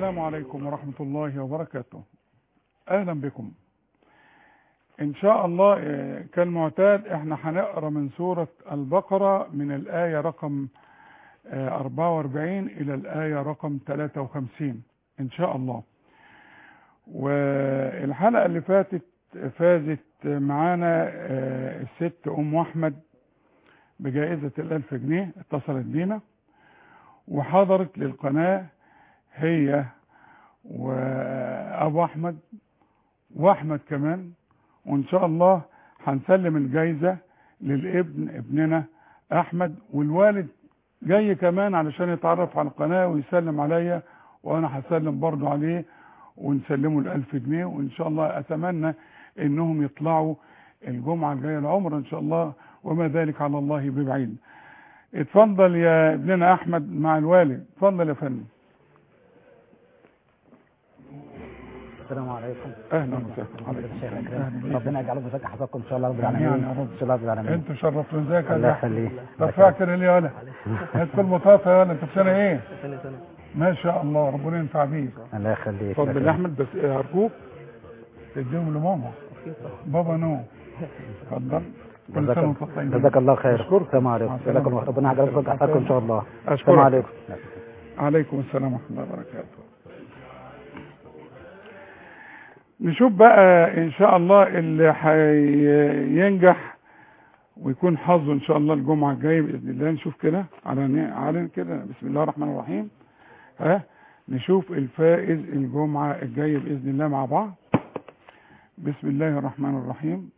السلام عليكم ورحمة الله وبركاته أهلا بكم إن شاء الله آه، كالمعتاد إحنا هنقرأ من سورة البقرة من الآية رقم آه، 44 إلى الآية رقم 53 إن شاء الله والحلقة اللي فاتت فازت معانا آه، الست أم أحمد بجائزة الألف جنيه اتصلت بينا وحضرت للقناة هي وأبو أحمد وأحمد كمان وإن شاء الله هنسلم الجايزة للابن ابننا أحمد والوالد جاي كمان علشان يتعرف على القناة ويسلم عليا وأنا هسلم برضه عليه ونسلمه الألف جنيه وإن شاء الله أتمنى إنهم يطلعوا الجمعة الجاية العمر إن شاء الله وما ذلك على الله ببعيد اتفضل يا ابننا أحمد مع الوالد اتفضل يا فندم السلام عليكم أهلا وسهلا حضرتك الشيخ أهلا اكرم بيك. ربنا يجعله في حفظكم ان شاء الله رب آمين العالمين يا رب. ان شاء الله رب العالمين انتوا شرفتوا ازيك يا الله أحمد؟ يخليك رفعت لي ليه ولا ادخل مطافة يا ولا انت في سنة ايه سنة سنة ما شاء الله ربنا ينفع بيك الله يخليك اتفضل يا احمد بس ارجوك تديهم لماما بابا نو اتفضل كل جزاك سنه الله- وانتم طيبين جزاك الله خير أشكرك. السلام مع عليكم السلامة. جزاك الله ربنا يجعله في حفظكم ان شاء الله السلام اشكرك عليكم عليكم السلام ورحمه الله وبركاته نشوف بقى ان شاء الله اللي هينجح ويكون حظه ان شاء الله الجمعه الجايه باذن الله نشوف كده على على كده بسم الله الرحمن الرحيم ها نشوف الفائز الجمعه الجايه باذن الله مع بعض بسم الله الرحمن الرحيم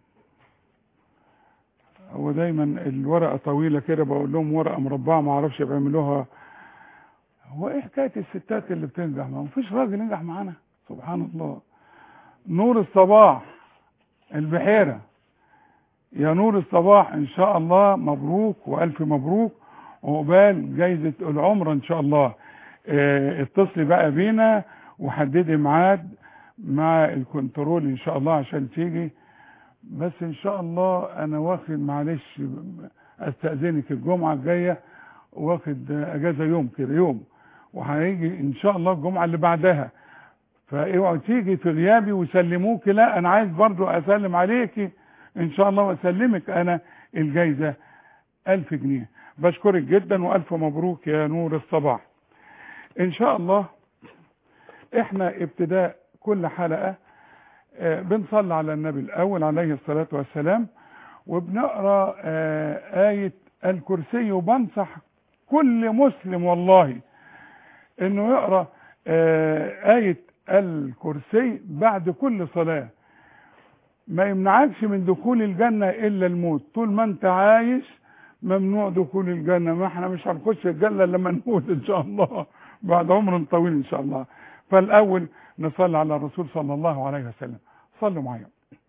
هو دايما الورقه طويله كده بقول لهم ورقه مربعه ما اعرفش بيعملوها هو ايه حكايه الستات اللي بتنجح ما فيش راجل ينجح معانا سبحان الله نور الصباح البحيره يا نور الصباح ان شاء الله مبروك والف مبروك وعقبال جايزه العمره ان شاء الله اه اتصلي بقى بينا وحددي ميعاد مع الكنترول ان شاء الله عشان تيجي بس ان شاء الله انا واخد معلش استاذنك الجمعه الجايه واخد اجازه يوم كده يوم وهيجي ان شاء الله الجمعه اللي بعدها فاوعوا تيجي في غيابي وسلموك لا انا عايز برضو اسلم عليكي ان شاء الله واسلمك انا الجايزه ألف جنيه بشكرك جدا والف مبروك يا نور الصباح ان شاء الله احنا ابتداء كل حلقه آه، بنصلي على النبي الاول عليه الصلاه والسلام وبنقرا آه، ايه الكرسي وبنصح كل مسلم والله انه يقرا آه، ايه الكرسي بعد كل صلاه ما يمنعكش من دخول الجنه الا الموت طول ما انت عايش ممنوع دخول الجنه ما احنا مش هنخش الجنه الا لما نموت ان شاء الله بعد عمر طويل ان شاء الله فالاول نصلي على الرسول صلى الله عليه وسلم صلوا معايا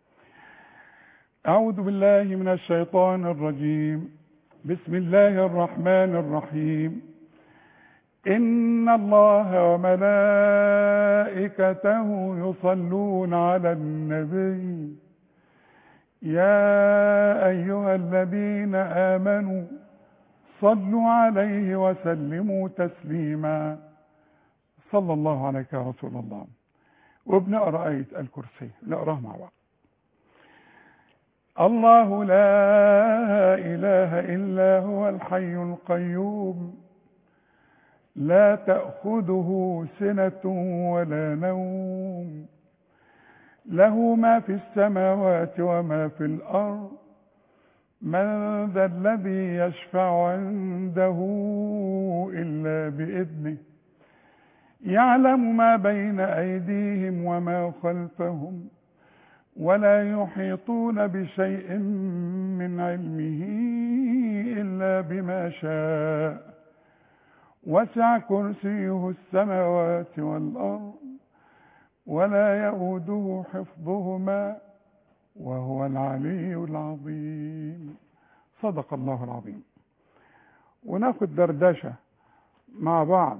أعوذ بالله من الشيطان الرجيم بسم الله الرحمن الرحيم إن الله وملائكته يصلون على النبي يا أيها الذين آمنوا صلوا عليه وسلموا تسليما صلى الله عليك يا رسول الله وبنقرا آية الكرسي نقراها مع بعض الله لا إله إلا هو الحي القيوم لا تأخذه سنة ولا نوم له ما في السماوات وما في الأرض من ذا الذي يشفع عنده إلا بإذنه يعلم ما بين أيديهم وما خلفهم ولا يحيطون بشيء من علمه إلا بما شاء وسع كرسيه السماوات والأرض ولا يؤوده حفظهما وهو العلي العظيم صدق الله العظيم وناخد دردشة مع بعض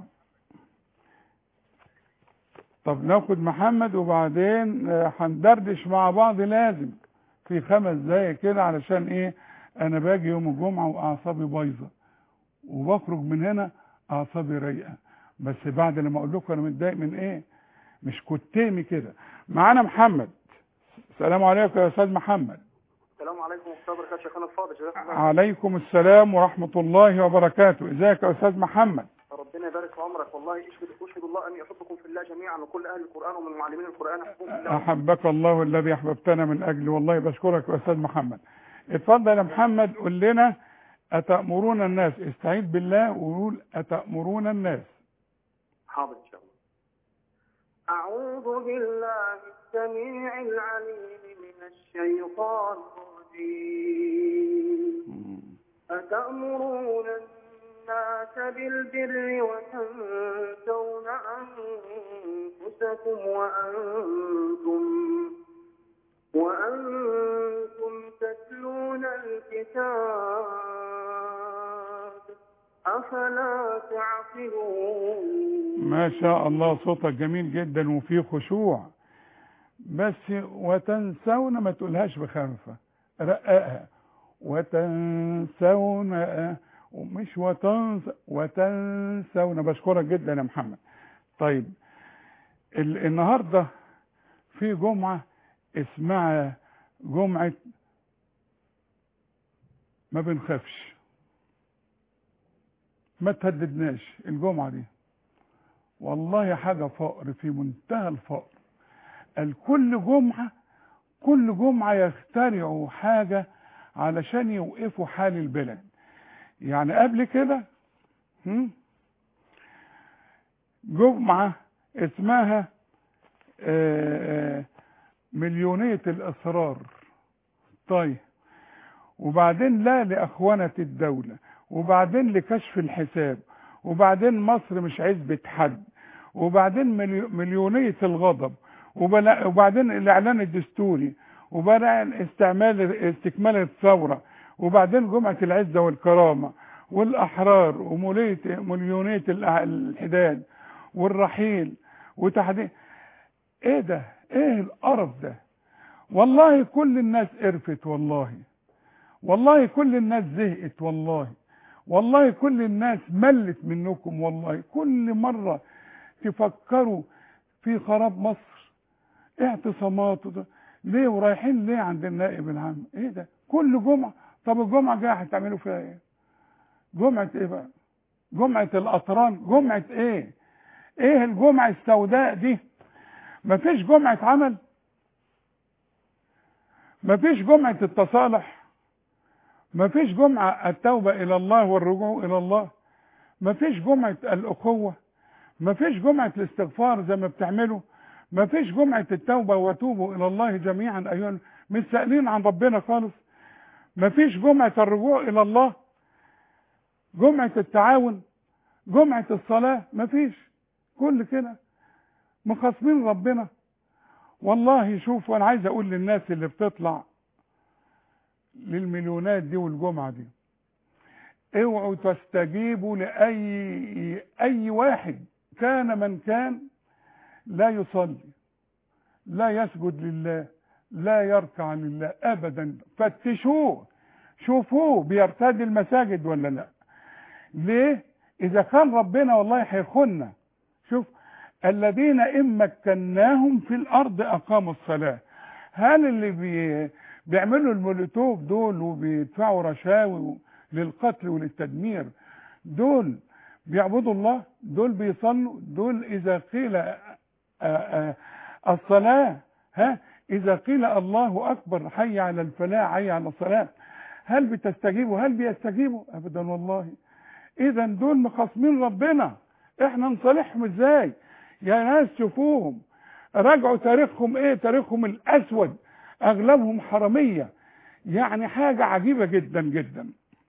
طب ناخد محمد وبعدين آه، هندردش مع بعض لازم في خمس دقايق كده علشان ايه انا باجي يوم الجمعة واعصابي بايظة وبخرج من هنا اعصابي رايقة بس بعد لما اقول لكم انا متضايق من ايه مش كتامي كده معانا محمد السلام عليكم يا استاذ محمد السلام عليكم ورحمة الله وبركاته شيخنا الفاضل جزاك الله عليكم السلام ورحمة الله وبركاته ازيك يا استاذ محمد ربنا يبارك في عمرك والله اشهد اشهد الله اني احبكم في الله جميعا وكل اهل القران ومن معلمين القران احبكم في الله احبك الله الذي احببتنا من اجله والله بشكرك يا استاذ محمد اتفضل يا محمد قول لنا اتأمرون الناس استعيذ بالله وقول اتأمرون الناس حاضر ان شاء الله اعوذ بالله السميع العليم من الشيطان الرجيم أتأمرون الناس بالبر وتنسون أنفسكم وأنتم وأنتم تتلون الكتاب أفلا تعقلون ما شاء الله صوتك جميل جدا وفيه خشوع بس وتنسون ما تقولهاش بخفة رققها وتنسون ومش وتنس وتنسون بشكرك جدا يا محمد طيب ال... النهارده في جمعة اسمها جمعة ما بنخافش ما تهددناش الجمعة دي والله حاجة فقر في منتهى الفقر الكل جمعة كل جمعة يخترعوا حاجة علشان يوقفوا حال البلد يعني قبل كده هم؟ جمعة اسمها آه، مليونية الإصرار طيب وبعدين لا لأخونة الدولة وبعدين لكشف الحساب وبعدين مصر مش عزبة حد وبعدين مليو- مليونية الغضب وبلا- وبعدين الإعلان الدستوري وبعدين استعمال استكمال الثورة وبعدين جمعة العزة والكرامة والأحرار ومليونية مليونية الأع- الحداد والرحيل وتحديد ايه ده ايه القرف ده والله كل الناس قرفت والله والله كل الناس زهقت والله والله كل الناس ملت منكم والله كل مرة تفكروا في خراب مصر اعتصامات وده. ليه ورايحين ليه عند النائب العام ايه ده كل جمعة طب الجمعة جاية هتعملوا فيها ايه جمعة ايه بقى جمعة القطران جمعة ايه ايه الجمعة السوداء دي مفيش جمعة عمل مفيش جمعة التصالح مفيش جمعة التوبة إلى الله والرجوع إلى الله مفيش جمعة الأخوة مفيش جمعة الاستغفار زي ما بتعملوا مفيش جمعة التوبة وتوبوا إلى الله جميعا أيها مش سائلين عن ربنا خالص مفيش جمعة الرجوع إلى الله جمعة التعاون جمعة الصلاة مفيش كل كده مخاصمين ربنا والله شوف وانا عايز اقول للناس اللي بتطلع للمليونات دي والجمعة دي اوعوا تستجيبوا لأي أي واحد كان من كان لا يصلي لا يسجد لله لا يركع لله أبدا فتشوه شوفوه بيرتدي المساجد ولا لا ليه إذا كان ربنا والله هيخنا شوف الذين إن مكناهم في الأرض أقاموا الصلاة هل اللي بي بيعملوا المولوتوف دول وبيدفعوا رشاوي للقتل وللتدمير دول بيعبدوا الله دول بيصلوا دول إذا قيل آآ آآ الصلاة ها إذا قيل الله أكبر حي على الفلاح حي على الصلاة هل بتستجيبوا هل بيستجيبوا أبدا والله إذا دول مخاصمين ربنا إحنا نصالحهم إزاي يا ناس شوفوهم راجعوا تاريخهم إيه تاريخهم الأسود أغلبهم حرامية يعني حاجة عجيبة جدا جدا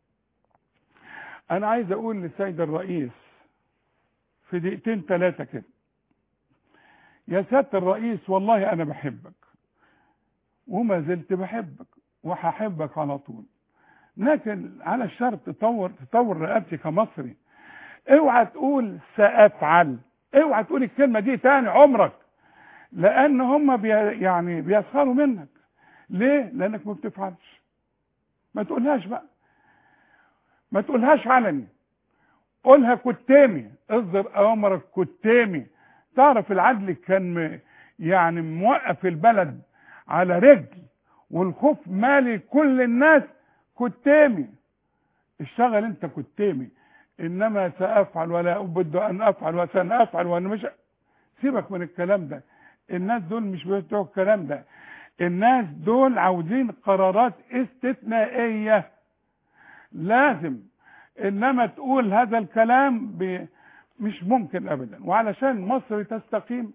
أنا عايز أقول للسيد الرئيس في دقيقتين ثلاثة كده يا سيادة الرئيس والله أنا بحبك وما زلت بحبك وهحبك على طول لكن على الشرط تطور تطور رقبتي كمصري اوعى تقول سأفعل اوعى تقول الكلمة دي تاني عمرك لأن هم بي يعني بيسخروا منك ليه؟ لأنك ما بتفعلش ما تقولهاش بقى ما تقولهاش علني قولها كتامي اصدر اوامرك كتامي تعرف العدل كان م- يعني موقف البلد على رجل والخوف مالي كل الناس كتامي اشتغل انت كتامي انما سافعل ولا ابد ان افعل وسنافعل وانا مش سيبك من الكلام ده الناس دول مش بتوع الكلام ده الناس دول عاوزين قرارات استثنائيه لازم انما تقول هذا الكلام ب... مش ممكن ابدا وعلشان مصر تستقيم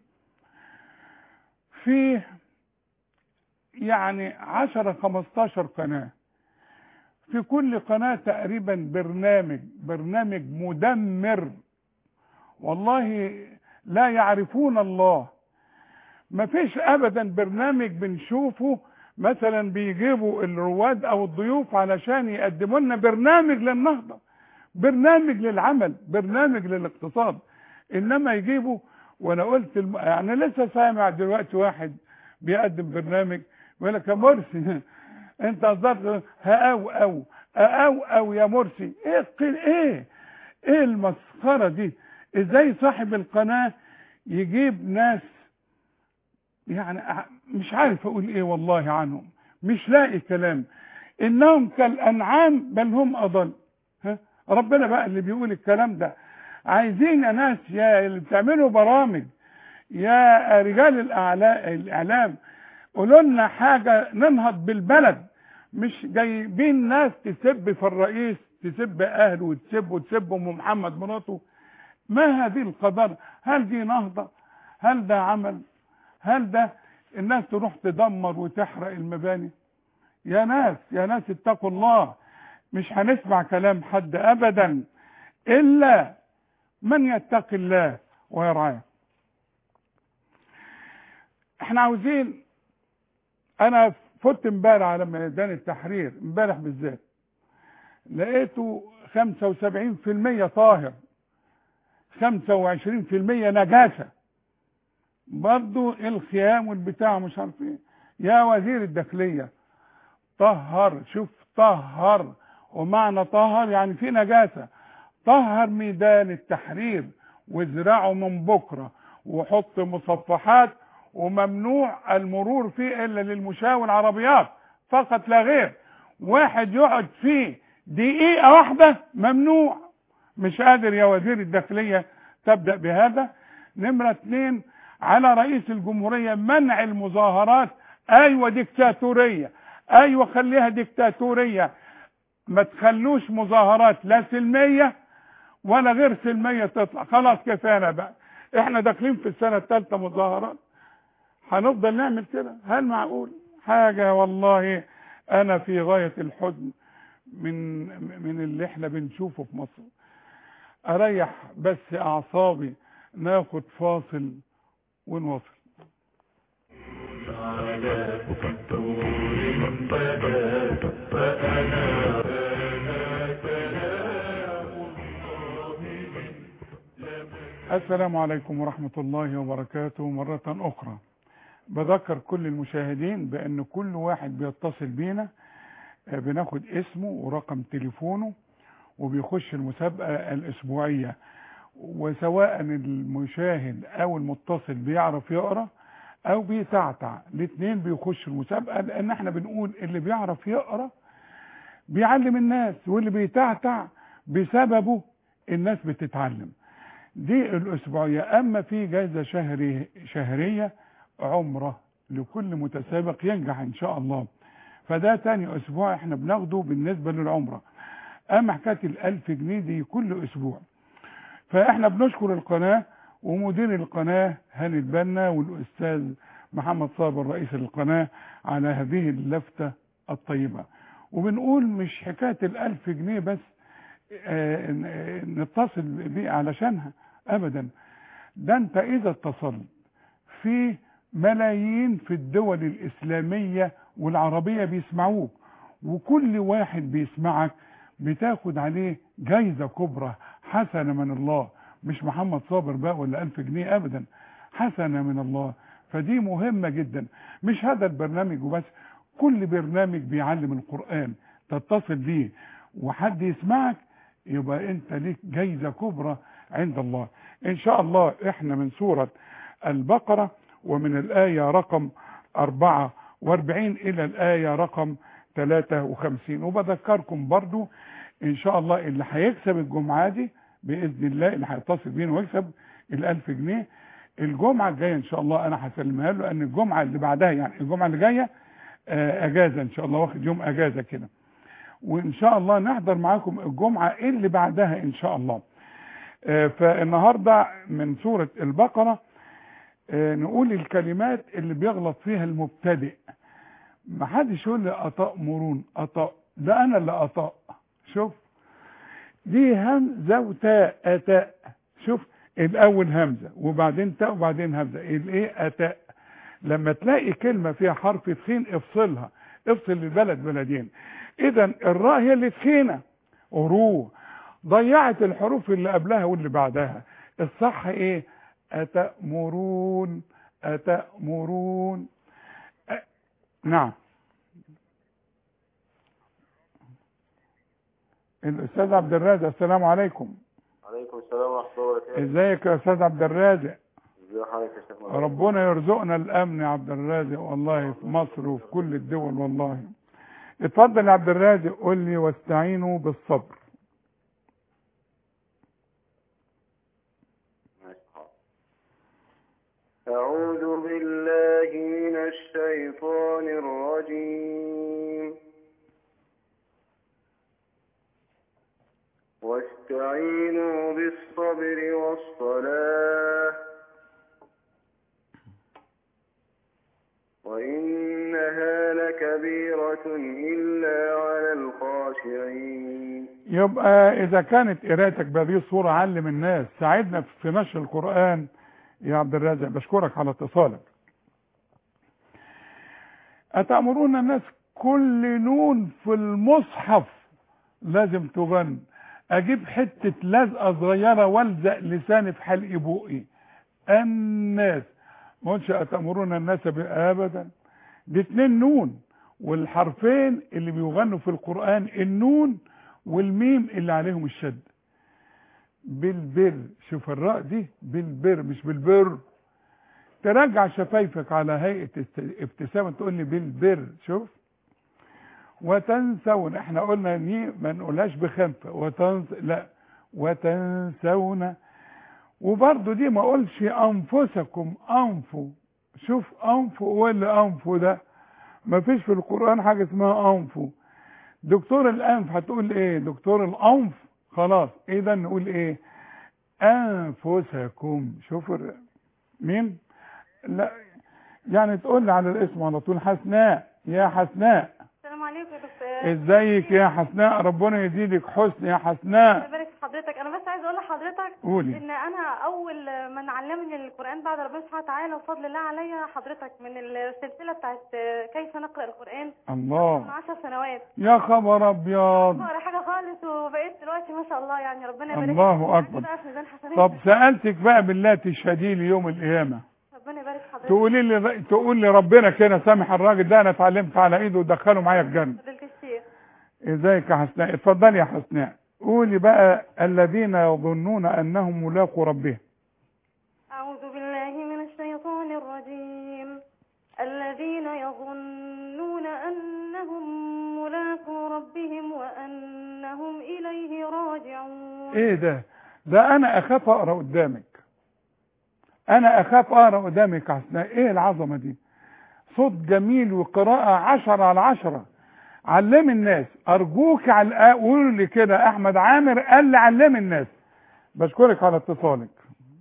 في يعني 10 15 قناه في كل قناه تقريبا برنامج برنامج مدمر والله لا يعرفون الله ما فيش ابدا برنامج بنشوفه مثلا بيجيبوا الرواد او الضيوف علشان يقدموا لنا برنامج للنهضه برنامج للعمل برنامج للاقتصاد انما يجيبوا وانا قلت الم... يعني لسه سامع دلوقتي واحد بيقدم برنامج يقول لك يا مرسي انت قصدك هاو او او او يا مرسي ايه القل- ايه ايه المسخره دي ازاي صاحب القناه يجيب ناس يعني أع- مش عارف اقول ايه والله عنهم مش لاقي كلام انهم كالانعام بل هم اضل ها ربنا بقى اللي بيقول الكلام ده عايزين يا ناس يا اللي بتعملوا برامج يا رجال الأعلا- الاعلام قولوا لنا حاجه ننهض بالبلد مش جايبين ناس تسب في الرئيس تسب اهله وتسب وتسب ام محمد مراته ما هذه القدر هل دي نهضه هل ده عمل هل ده الناس تروح تدمر وتحرق المباني يا ناس يا ناس اتقوا الله مش هنسمع كلام حد ابدا الا من يتقي الله ويرعاه احنا عاوزين انا فت امبارح على ميدان التحرير امبارح بالذات لقيته 75% طاهر 25% نجاسه برضو الخيام والبتاع مش عارف ايه يا وزير الداخليه طهر شوف طهر ومعنى طهر يعني في نجاسه طهر ميدان التحرير وازرعه من بكره وحط مصفحات وممنوع المرور فيه الا للمشاة والعربيات فقط لا غير واحد يقعد فيه دقيقة واحدة ممنوع مش قادر يا وزير الداخلية تبدأ بهذا نمرة اتنين على رئيس الجمهورية منع المظاهرات ايوه ديكتاتورية ايوه خليها ديكتاتورية ما تخلوش مظاهرات لا سلمية ولا غير سلمية تطلع خلاص كفانا بقى احنا داخلين في السنة الثالثة مظاهرات هنفضل نعمل كده هل معقول حاجة والله انا في غاية الحزن من من اللي احنا بنشوفه في مصر اريح بس اعصابي ناخد فاصل ونواصل السلام عليكم ورحمة الله وبركاته مرة أخرى بذكر كل المشاهدين بأن كل واحد بيتصل بينا آه، بناخد اسمه ورقم تليفونه وبيخش المسابقة الأسبوعية وسواء المشاهد أو المتصل بيعرف يقرأ أو بيتعتع الاثنين بيخشوا المسابقة لأن احنا بنقول اللي بيعرف يقرأ بيعلم الناس واللي بيتعتع بسببه الناس بتتعلم دي الأسبوعية أما في جائزة شهري شهرية عمرة لكل متسابق ينجح إن شاء الله فده تاني أسبوع احنا بناخده بالنسبة للعمرة أما حكاية الألف جنيه دي كل أسبوع فاحنا بنشكر القناة ومدير القناة هاني البنا والأستاذ محمد صابر رئيس القناة على هذه اللفتة الطيبة وبنقول مش حكاية الألف جنيه بس آه، ن- آه، نتصل بيه علشانها أبدا ده أنت إذا اتصلت في ملايين في الدول الإسلامية والعربية بيسمعوك وكل واحد بيسمعك بتاخد عليه جايزة كبرى حسنة من الله مش محمد صابر بقى ولا ألف جنيه أبدا حسنة من الله فدي مهمة جدا مش هذا البرنامج وبس كل برنامج بيعلم القرآن تتصل بيه وحد يسمعك يبقى انت ليك جايزة كبرى عند الله ان شاء الله احنا من سورة البقرة ومن الآية رقم 44 إلى الآية رقم 53 وبذكركم برضو إن شاء الله اللي هيكسب الجمعة دي بإذن الله اللي هيتصل بينا ويكسب الألف جنيه الجمعة الجاية إن شاء الله أنا هسلمها له لأن الجمعة اللي بعدها يعني الجمعة اللي جاية آه، أجازة إن شاء الله واخد يوم أجازة كده وإن شاء الله نحضر معاكم الجمعة اللي بعدها إن شاء الله آه، فالنهاردة من سورة البقرة آه، نقول الكلمات اللي بيغلط فيها المبتدئ ما حدش يقول لي أتأمرون أطأ ده أنا اللي أطأ شوف دي همزة وتاء أتاء شوف الأول همزة وبعدين تاء وبعدين همزة الإيه أتاء لما تلاقي كلمة فيها حرف تخين افصلها افصل البلد بلدين إذا الراء هي اللي تخينة رو ضيعت الحروف اللي قبلها واللي بعدها الصح إيه أتأمرون أتأمرون أ... نعم الأستاذ عبد الرازق السلام عليكم عليكم السلام ورحمة الله وبركاته ازيك يا أستاذ عبد الرازق ازي حضرتك يا شيخ محمد؟ ربنا يرزقنا الأمن يا عبد الرازق والله في مصر وفي كل الدول والله اتفضل يا عبد الرازق قول لي واستعينوا بالصبر ماشي، حاضر. أعوذ بالله من الشيطان الرجيم واستعينوا بالصبر والصلاة وإنها لكبيرة إلا على الخاشعين يبقى إذا كانت قراءتك بهذه الصورة علم الناس ساعدنا في نشر القرآن يا عبد الرازق بشكرك على اتصالك أتأمرون الناس كل نون في المصحف لازم تغن أجيب حتة لزقة صغيرة والزق لساني في حلق بوقي الناس ما قلتش أتأمرون الناس ب- أبدا دي اتنين نون والحرفين اللي بيغنوا في القرآن النون والميم اللي عليهم الشد بالبر شوف الراء دي بالبر مش بالبر ترجع شفايفك على هيئة است- ابتسامة تقول لي بالبر شوف وتنسون احنا قلنا دي ما نقولهاش بخنفة وتنس لا وتنسون وبرضه دي ما اقولش انفسكم انفوا شوف انفوا ايه اللي انفوا ده ما فيش في القرآن حاجة اسمها انفوا دكتور الانف هتقول ايه دكتور الانف خلاص اذا نقول ايه انفسكم شوف الر- مين لا يعني تقول لي على الاسم على طول حسناء يا حسناء السلام عليكم يا دكتور ازيك يا حسناء ربنا يزيدك حسن يا الله حسناء يبارك في حضرتك انا بس عايزه اقول لحضرتك قولي ان انا اول من علمني القران بعد ربنا سبحانه وتعالى وفضل الله عليا حضرتك من السلسله بتاعت كيف نقرا القران من الله 10 سنوات يا خبر ابيض ولا حاجه خالص وبقيت دلوقتي ما شاء الله يعني ربنا يبارك الله فيك. أكبر. بقى في ميزان حسناتك. طب سالتك بقى بالله تشهدي لي يوم القيامه ربنا يبارك في حضرتك تقولي لي تقول لي ربنا كده سامح الراجل ده انا اتعلمت على ايده ودخله معايا الجنه فضيله الشيخ ازيك يا حسناء اتفضلي يا حسناء قولي بقى الذين يظنون انهم ملاقوا ربهم أعوذ بالله من الشيطان الرجيم الذين يظنون أنهم ملاقو ربهم وأنهم إليه راجعون ايه ده ده انا اخاف اقرا قدامك انا اخاف اقرا قدامك يا حسناء ايه العظمه دي صوت جميل وقراءه عشرة على عشرة علم الناس ارجوك على الآ- قولوا لي كده احمد عامر قال لي علم الناس بشكرك على اتصالك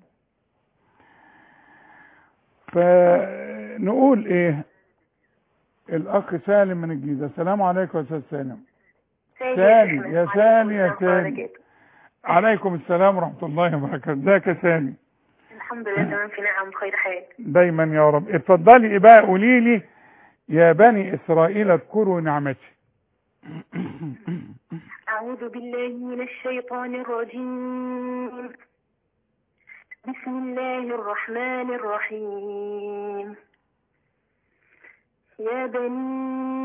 فنقول ايه الاخ سالم من الجيزه السلام عليكم يا استاذ سالم سالي يا سالي يا سالي عليكم السلام ورحمه الله وبركاته ازيك يا سالي الحمد لله تمام في نعم بخير حال دايما يا رب اتفضلي إيه بقى قولي لي يا بني اسرائيل اذكروا نعمتي أعوذ بالله من الشيطان الرجيم بسم الله الرحمن الرحيم يا بني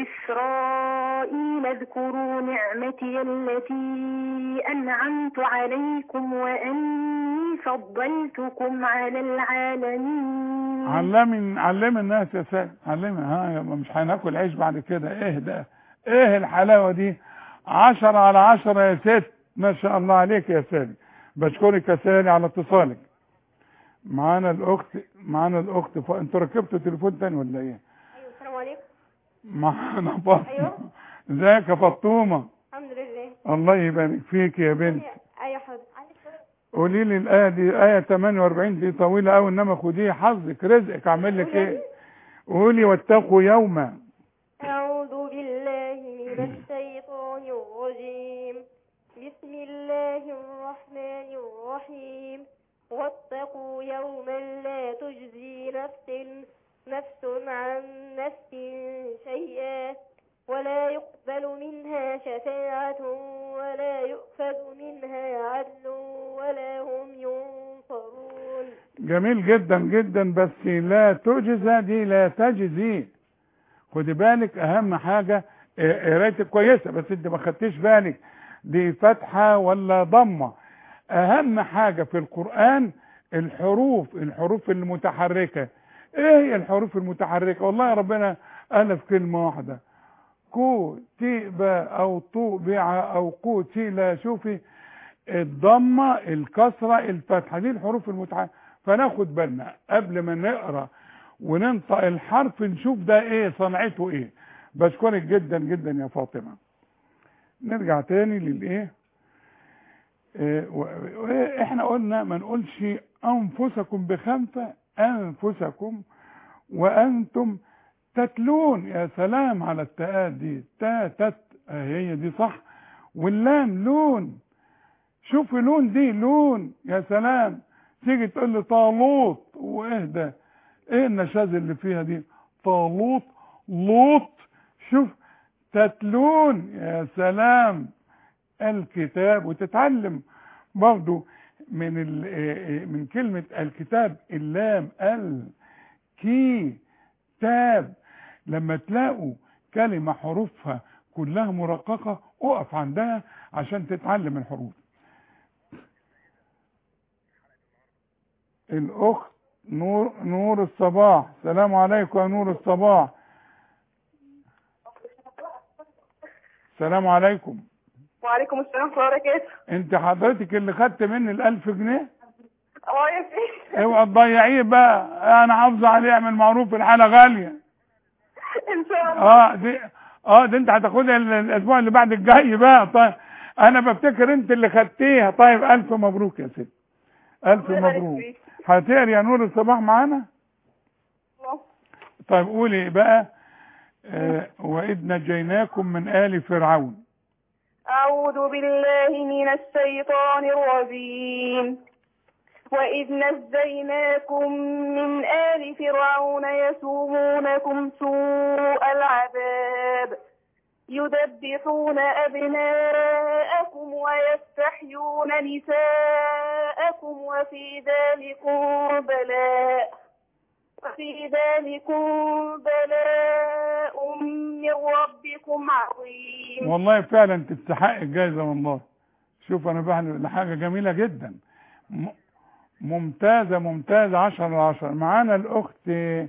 إسرائيل اذكروا نعمتي التي أنعمت عليكم وأني فضلتكم على العالمين علمي علمي الناس يا سيد علمي ها يبقى مش هناكل عيش بعد كده ايه ده ايه الحلاوه دي عشرة على عشرة يا ست ما شاء الله عليك يا سالي بشكرك يا سالي على اتصالك معانا الاخت معانا الاخت ف... انتوا ركبتوا تليفون تاني ولا ايه ايوه السلام عليكم معانا فاطمه أيوة. ازيك يا فطومه الحمد لله الله يبارك فيك يا بنت ايوه حاضر عندك سؤال قولي لي الايه دي ايه 48 دي طويله قوي انما خديه حظك رزقك اعمل لك ايه قولي واتقوا يوما أعوذ بالله من الشيطان الرجيم بسم الله الرحمن الرحيم واتقوا يوما لا تجزي نفس نفس عن نفس شيئا ولا يقبل منها شفاعة ولا يؤخذ منها عدل ولا هم ينصرون جميل جدا جدا بس لا تجزى دي لا تجزي خدي بالك اهم حاجه اه، قرايتك كويسه بس انت ما خدتيش بالك دي فتحه ولا ضمه اهم حاجه في القران الحروف الحروف المتحركه ايه هي الحروف المتحركه والله ربنا قال في كلمه واحده كو تي با او طو بيع او قو تي لا شوفي الضمه الكسره الفتحه دي الحروف المتحركه فناخد بالنا قبل ما نقرا وننطق الحرف نشوف ده ايه صنعته ايه بشكرك جدا جدا يا فاطمه نرجع تاني للايه إيه و- و- احنا قلنا ما نقولش انفسكم بخنفه انفسكم وانتم تتلون يا سلام على التاءات دي تا تت آه، هي دي صح واللام لون شوفي لون دي لون يا سلام تيجي تقول لي طالوط وايه ده ايه النشاز اللي فيها دي طالوط لوط شوف تتلون يا سلام الكتاب وتتعلم برضو من ال- إيه إيه من كلمة الكتاب اللام الكي تاب لما تلاقوا كلمة حروفها كلها مرققة اقف عندها عشان تتعلم الحروف الاخت نور نور الصباح السلام عليكم يا نور الصباح السلام عليكم وعليكم السلام ورحمة الله وبركاته انت حضرتك اللي خدت مني الالف جنيه اه يا سيدي اوعى تضيعيه بقى انا حافظه عليه اعمل معروف الحاله غاليه ان شاء الله اه دي اه دي انت هتاخدها ال- الاسبوع اللي بعد الجاي بقى طيب انا بفتكر انت اللي خدتيها طيب الف مبروك يا ست الف الله يبارك مبروك فيك. هتقري يا نور الصباح معانا الله. طيب قولي بقى آه واذ نجيناكم من ال فرعون أعوذ بالله من الشيطان الرجيم وإذ نجيناكم من آل فرعون يسومونكم سوء العذاب يذبحون أبناءكم ويستحيون نساءكم وفي ذلكم بلاء وفي ذلكم بلاء من ربكم عظيم والله فعلا تستحق الجائزه والله شوف انا بعمل ده حاجه جميله جدا م- ممتازه ممتازه 10 على 10 معانا الاخت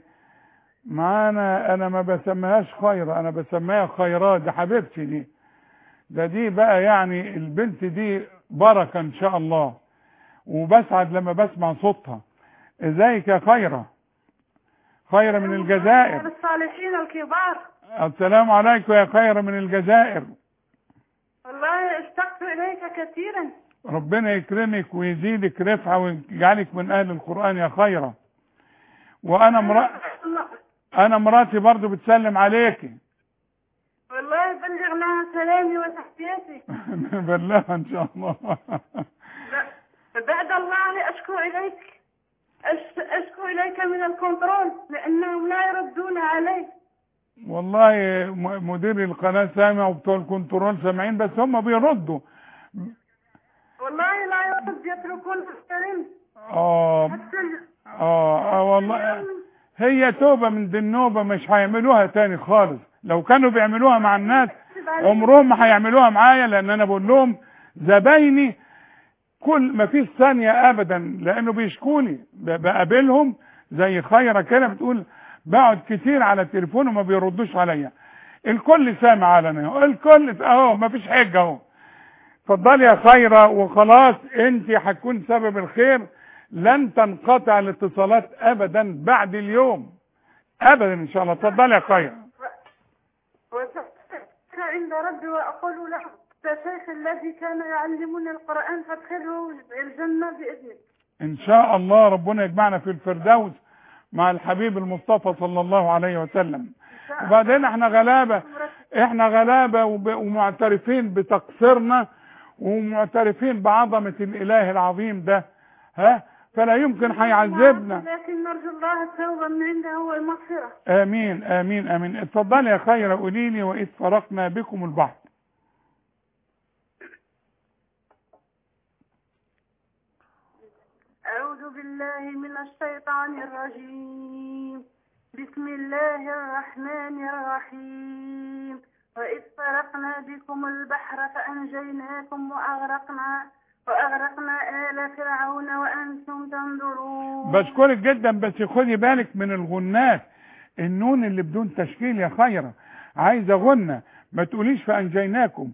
معانا انا ما بسميهاش خيرة انا بسميها خيرات دي حبيبتي دي ده دي بقى يعني البنت دي بركه ان شاء الله وبسعد لما بسمع صوتها ازيك يا خيره خيره من الجزائر الصالحين الكبار السلام عليكم يا خيره من الجزائر والله اشتقت إليك كثيرا ربنا يكرمك ويزيدك رفعة ويجعلك من أهل القرآن يا خيرة وأنا مرا... أنا مراتي برضو بتسلم عليكي والله بلغ لها سلامي وتحياتي بلغها إن شاء الله بعد الله أشكو إليك أش- أشكو إليك من الكنترول لأنهم لا يردون علي والله م- مدير القناة سامع وبتوع الكنترول سامعين بس هم بيردوا والله لا يرد يتركون الكريم آه حتى ال- آه, آه والله هي توبة من دي النوبة مش هيعملوها تاني خالص لو كانوا بيعملوها مع الناس عمرهم ما هيعملوها معايا لان انا بقول لهم زبايني كل ما فيش ثانيه ابدا لانه بيشكوني ب- بقابلهم زي خيره كده بتقول بقعد كتير على التليفون وما بيردوش عليا الكل سامع علنا أهو، الكل اهو ما فيش حجه اهو اتفضلي يا خيره وخلاص انت هتكون سبب الخير لن تنقطع الاتصالات ابدا بعد اليوم ابدا ان شاء الله اتفضلي يا خيره وسألت عند ربي وأقول له الشيخ الذي كان يعلمنا القرآن فادخله الجنة بإذنك ان شاء الله ربنا يجمعنا في الفردوس مع الحبيب المصطفى صلى الله عليه وسلم وبعدين احنا غلابة احنا غلابة وب- ومعترفين بتقصيرنا ومعترفين بعظمة الاله العظيم ده ها فلا يمكن هيعذبنا لكن نرجو الله التوبة من عنده والمغفرة امين امين امين اتفضلي يا خير قولي لي واذ فرقنا بكم البحر أعوذ بالله من الشيطان الرجيم بسم الله الرحمن الرحيم وإذ فرقنا بكم البحر فأنجيناكم وأغرقنا وأغرقنا آل فرعون وأنتم تنظرون بشكرك جدا بس خدي بالك من الغنات النون اللي بدون تشكيل يا خيرة عايزة غنة ما تقوليش فأنجيناكم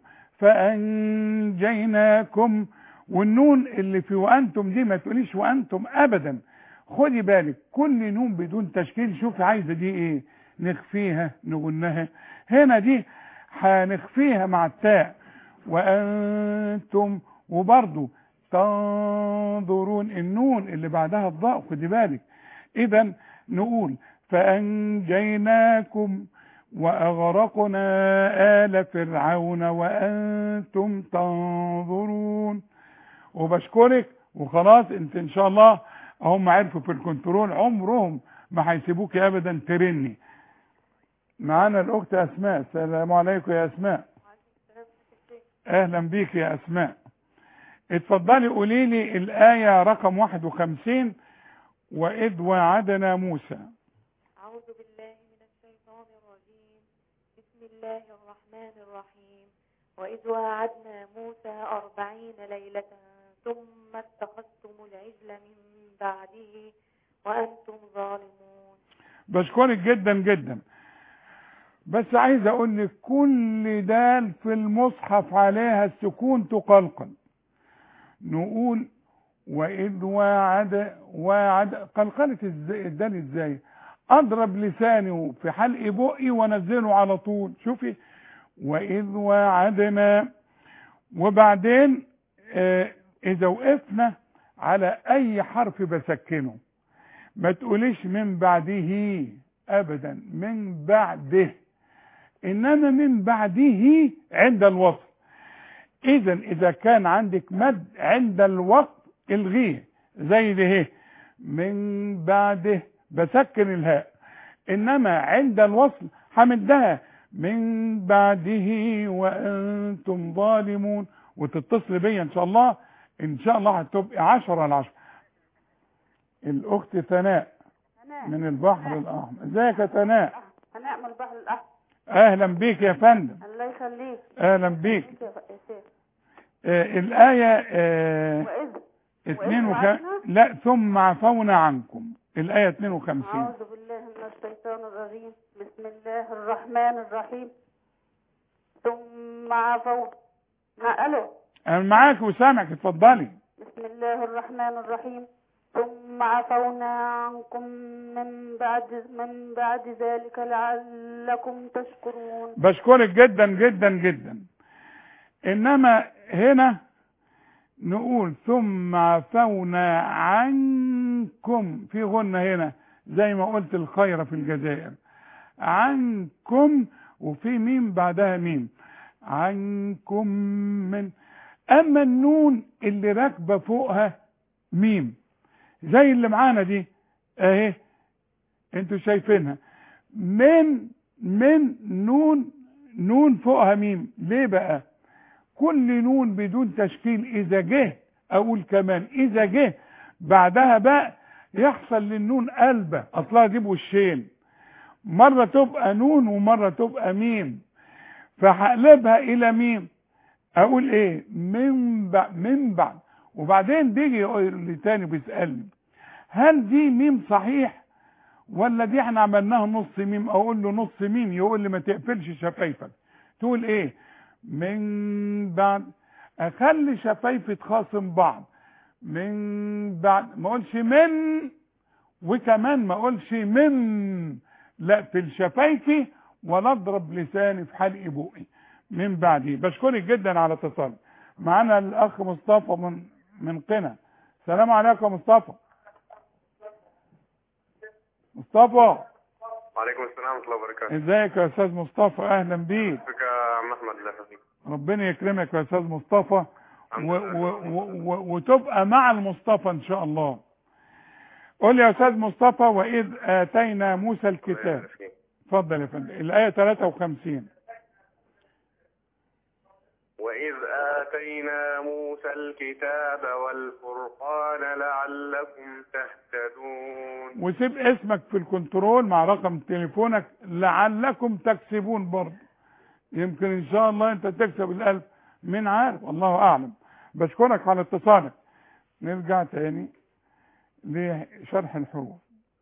فأنجيناكم والنون اللي في وأنتم دي ما تقوليش وأنتم أبدا خدي بالك كل نون بدون تشكيل شوفي عايزة دي ايه نخفيها نغنها هنا دي هنخفيها مع التاء وأنتم وبرضو تنظرون النون اللي بعدها الضاء خدي بالك اذا نقول فانجيناكم واغرقنا ال فرعون وانتم تنظرون وبشكرك وخلاص انت ان شاء الله هم عرفوا في الكنترول عمرهم ما هيسيبوك ابدا ترني معانا الاخت اسماء السلام عليكم يا اسماء اهلا بيك يا اسماء اتفضلي قولي لي الآية رقم 51 وإذ وعدنا موسى أعوذ بالله من الشيطان الرجيم بسم الله الرحمن الرحيم وإذ وعدنا موسى أربعين ليلة ثم اتخذتم العجل من بعده وأنتم ظالمون بشكرك جدا جدا بس عايز اقول لك كل دال في المصحف عليها السكون تقلقل نقول وإذ وعد وعد قلقلة ازاي الدال ازاي اضرب لساني في حلق بقي وانزله على طول شوفي وإذ وعدنا وبعدين آه اذا وقفنا على اي حرف بسكنه ما تقوليش من بعده ابدا من بعده انما من بعده عند الوصل اذا اذا كان عندك مد عند الوقت الغيه زي ده اهي من بعده بسكن الهاء انما عند الوصل همدها من بعده وانتم ظالمون وتتصل بيا ان شاء الله ان شاء الله هتبقى عشرة على عشرة الاخت ثناء من البحر الاحمر ازيك يا ثناء هناء من البحر الأحمر اهلا بيك يا فندم الله يخليك اهلا بيك يا شيخ آه الآية آه وإذ اتنين وخ... وعدنا؟ لا ثم عفونا عنكم الآية 52 أعوذ بالله من الشيطان الرجيم بسم الله الرحمن الرحيم ثم عفوت ما ألو أنا معاك وسامعك اتفضلي بسم الله الرحمن الرحيم ثم عفونا عنكم من بعد من بعد ذلك لعلكم تشكرون بشكرك جدا جدا جدا إنما هنا نقول ثم عفونا عنكم في غنة هنا زي ما قلت الخير في الجزائر عنكم وفي ميم بعدها ميم عنكم من اما النون اللي راكبه فوقها ميم زي اللي معانا دي اهي انتوا شايفينها من من نون نون فوقها ميم ليه بقى كل نون بدون تشكيل اذا جه اقول كمان اذا جه بعدها بقى يحصل للنون قلبه اصلها دي بوشين مرة تبقى نون ومرة تبقى ميم فهقلبها الى ميم اقول ايه من بعد من بعد وبعدين بيجي يقول لي تاني بيسألني هل دي ميم صحيح ولا دي احنا عملناها نص ميم اقول له نص ميم يقول لي ما تقفلش شفايفك تقول ايه من بعد اخلي شفايفي تخاصم بعض من بعد ما اقولش من وكمان ما اقولش من لا في شفايفي ولا اضرب لساني في حلق بوقي من بعدي بشكرك جدا على اتصالك معانا الاخ مصطفى من من قنا السلام عليكم يا مصطفى مصطفى وعليكم السلام ورحمة الله وبركاته ازيك يا استاذ مصطفى اهلا بيك ازيك يا عم احمد الله يخليك ربنا يكرمك يا استاذ مصطفى و الحمد و لله. و و وتبقى مع المصطفى ان شاء الله قول يا استاذ مصطفى واذ اتينا موسى الله الكتاب يبارك فيك. اتفضل يا فندم الايه 53 وإذ آتينا موسى الكتاب والفرقان لعلكم تهتدون وسيب اسمك في الكنترول مع رقم تليفونك لعلكم تكسبون برضه يمكن ان شاء الله انت تكسب الالف مين عارف الله اعلم بشكرك على اتصالك نرجع تاني لشرح الحروف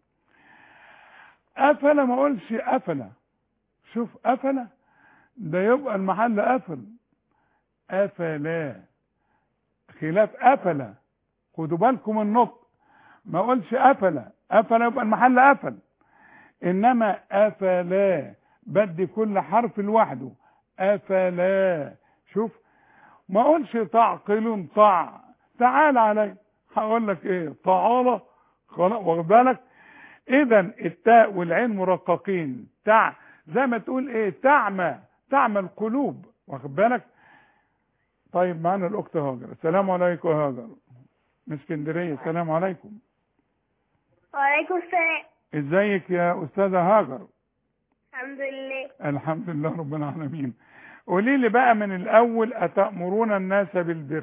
افلا ما اقولش افلا شوف افلا ده يبقى المحل قفل افلا خلاف افلا خدوا بالكم من النطق ما اقولش افلا افلا يبقى المحل قفل انما افلا بدي كل حرف لوحده افلا شوف ما اقولش تعقل طع تعال علي هقول لك ايه تعالى خلاص واخد بالك اذا التاء والعين مرققين تع زي ما تقول ايه تعمى تعمى القلوب واخد بالك طيب معانا الاخت هاجر السلام عليكم يا هاجر من اسكندريه السلام عليكم وعليكم السلام ازيك يا استاذه هاجر الحمد لله الحمد لله رب العالمين قولي لي بقى من الاول اتامرون الناس بالبر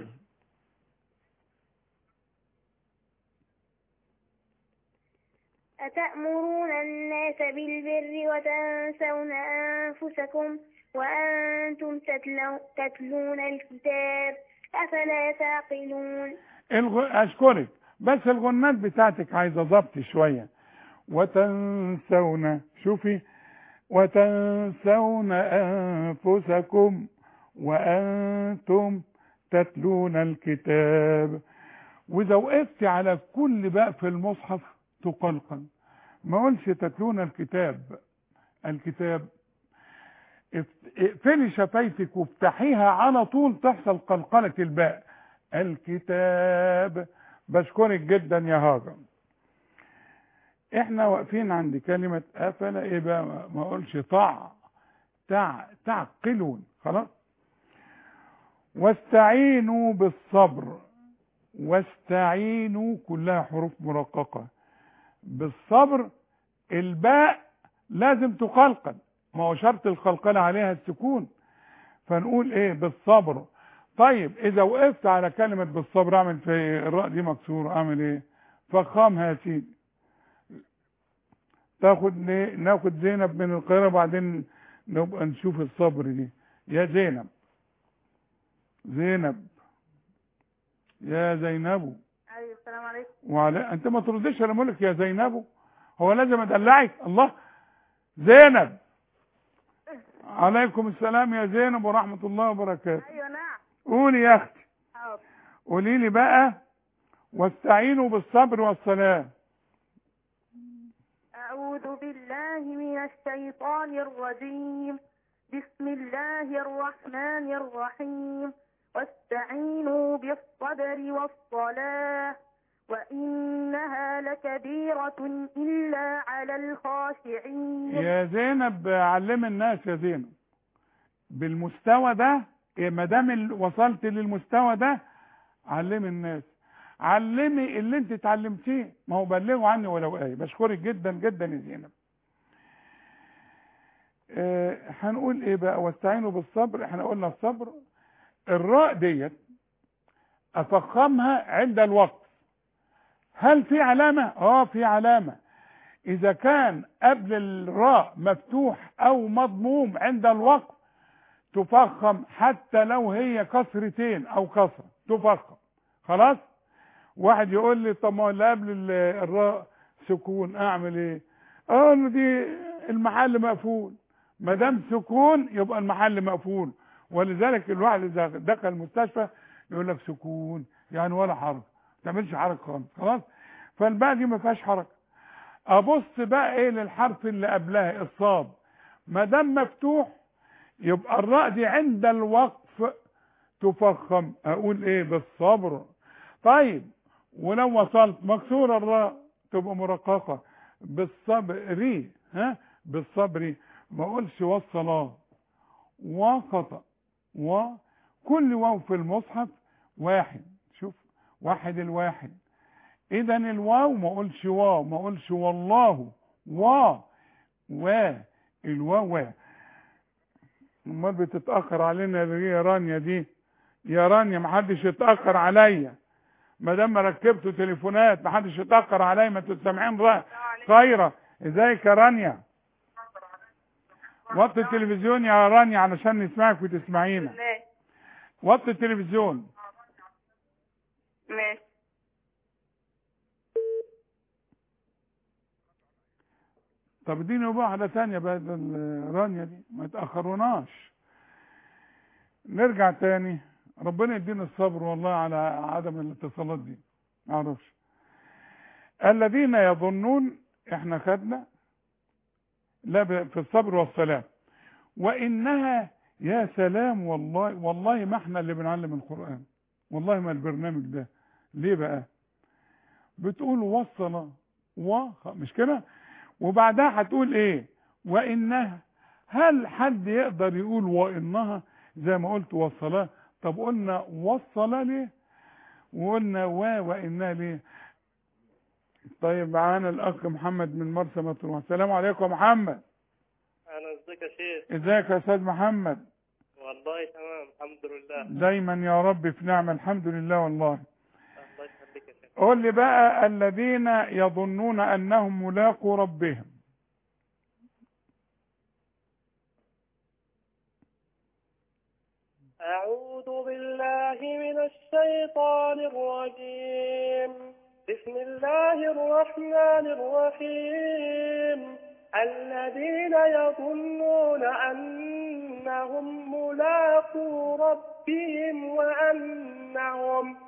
أتأمرون الناس بالبر وتنسون أنفسكم وأنتم تتلو تتلون الكتاب أفلا تعقلون الغ... اشكرك بس الغنات بتاعتك عايزه ضبط شويه وتنسون شوفي وتنسون انفسكم وانتم تتلون الكتاب واذا وقفت على كل بقى في المصحف تقلقل ما اقولش تتلون الكتاب الكتاب اف- اقفلي شفايفك وافتحيها على طول تحصل قلقلة الباء الكتاب بشكرك جدا يا هاجر احنا واقفين عند كلمة افلا ايه بقى ما ما اقولش طع تع تعقلون خلاص واستعينوا بالصبر واستعينوا كلها حروف مرققة بالصبر الباء لازم تقلقل ما هو شرط القلقلة عليها السكون فنقول ايه بالصبر طيب اذا وقفت على كلمة بالصبر اعمل في إيه؟ الراء دي مكسورة اعمل ايه فخامها يا سيدي تاخد ليه؟ ناخد زينب من القاهرة بعدين نبقى نشوف الصبر دي يا زينب زينب يا زينب ايوه السلام عليكم وعلى انت ما تردش انا بقول لك يا زينب هو لازم ادلعك الله زينب عليكم السلام يا زينب ورحمة الله وبركاته ايوه نعم قولي يا اختي حاضر قولي لي بقى واستعينوا بالصبر والصلاة أعوذ بالله من الشيطان الرجيم بسم الله الرحمن الرحيم واستعينوا بالصبر والصلاة وإنها لكبيرة إلا على الخاشعين يا زينب علم الناس يا زينب بالمستوى ده إيه ما دام ال- وصلت للمستوى ده علم الناس علمي اللي انت اتعلمتيه ما هو بلغوا عني ولو ايه بشكرك جدا جدا يا زينب آه، هنقول ايه بقى واستعينوا بالصبر احنا قلنا الصبر الراء ديت افخمها عند الوقت هل في علامة اه في علامة اذا كان قبل الراء مفتوح او مضموم عند الوقف تفخم حتى لو هي كسرتين او كسره تفخم خلاص واحد يقول لي طب ما هو اللي قبل ال- الراء سكون اعمل ايه اقول دي المحل مقفول ما دام سكون يبقى المحل مقفول ولذلك الواحد اذا دخل المستشفى يقول لك سكون يعني ولا حركه ما تعملش حركه خالص خلاص فالباقي دي ما فيهاش حركه ابص بقى ايه للحرف اللي قبلها الصاد ما دام مفتوح يبقى الراء دي عند الوقف تفخم اقول ايه بالصبر طيب ولو وصلت مكسور الراء تبقى مرققه بالصبر ها بالصبر ما اقولش والصلاه وخطأ وكل واو في المصحف واحد شوف واحد الواحد اذا الواو ما اقولش واو ما اقولش والله وا و الواو و امال بتتاخر علينا ليه يا رانيا دي يا رانيا ما حدش يتاخر عليا ما دام ركبتوا تليفونات ما حدش يتاخر عليا ما انتوا سامعين رأي خيره ازيك يا رانيا وطي التلفزيون يا رانيا علشان نسمعك وتسمعينا ماشي وطي التلفزيون ماشي طب اديني واحدة تانية بدل رانيا دي ما يتأخروناش نرجع تاني ربنا يدينا الصبر والله على عدم الاتصالات دي معرفش الذين يظنون احنا خدنا لا ب- في الصبر والسلام وانها يا سلام والله والله ما احنا اللي بنعلم القرآن والله ما البرنامج ده ليه بقى بتقول وصل و مش كده وبعدها هتقول ايه وانها هل حد يقدر يقول وانها زي ما قلت وصلاه طب قلنا وصل ليه وقلنا و وانها ليه طيب معانا الاخ محمد من مرسى مطروح السلام عليكم يا محمد انا ازيك يا شيخ ازيك يا استاذ محمد والله تمام الحمد لله دايما يا رب في نعمه الحمد لله والله الله يخليك يا شيخ قول لي بقى الذين يظنون انهم ملاقوا ربهم أعوذ بالله من الشيطان الرجيم بسم الله الرحمن الرحيم الذين يظنون أنهم ملاقو ربهم وأنهم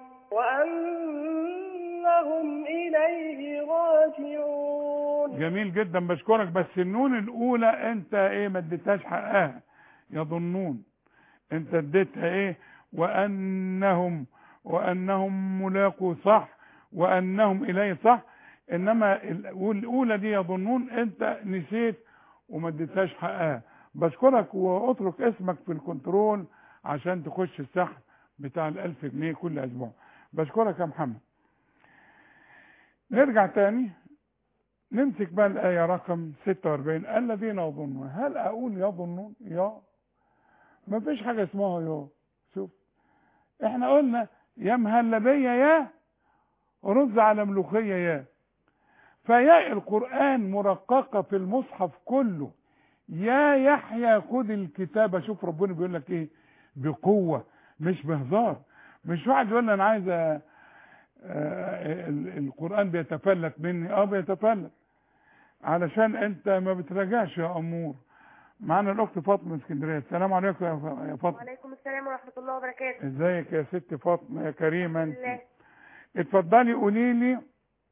وأنهم إليه راجعون جميل جدا بشكرك بس النون الاولى انت ايه ما اديتهاش حقها يظنون انت اديتها ايه وانهم وانهم ملاقوا صح وانهم اليه صح انما الاولى دي يظنون انت نسيت وما اديتهاش حقها بشكرك واترك اسمك في الكنترول عشان تخش السحب بتاع الالف جنيه كل اسبوع بشكرك يا محمد نرجع تاني نمسك بقى الآية رقم 46 الذين يظنون هل أقول يظنون يا ما فيش حاجة اسمها يا شوف احنا قلنا يا مهلبية يا رز على ملوخية يا فياء القرآن مرققة في المصحف كله يا يحيى خد الكتابة شوف ربنا بيقول لك ايه بقوة مش بهزار مش واحد يقول لي انا عايز أ- آه، ال- القرآن بيتفلت مني اه بيتفلت علشان انت ما بتراجعش يا امور معانا الاخت فاطمه من اسكندريه السلام عليكم يا ف- يا فاطمه وعليكم السلام ورحمة الله وبركاته ازيك يا ست فاطمه يا كريمه انت الله. اتفضلي قولي لي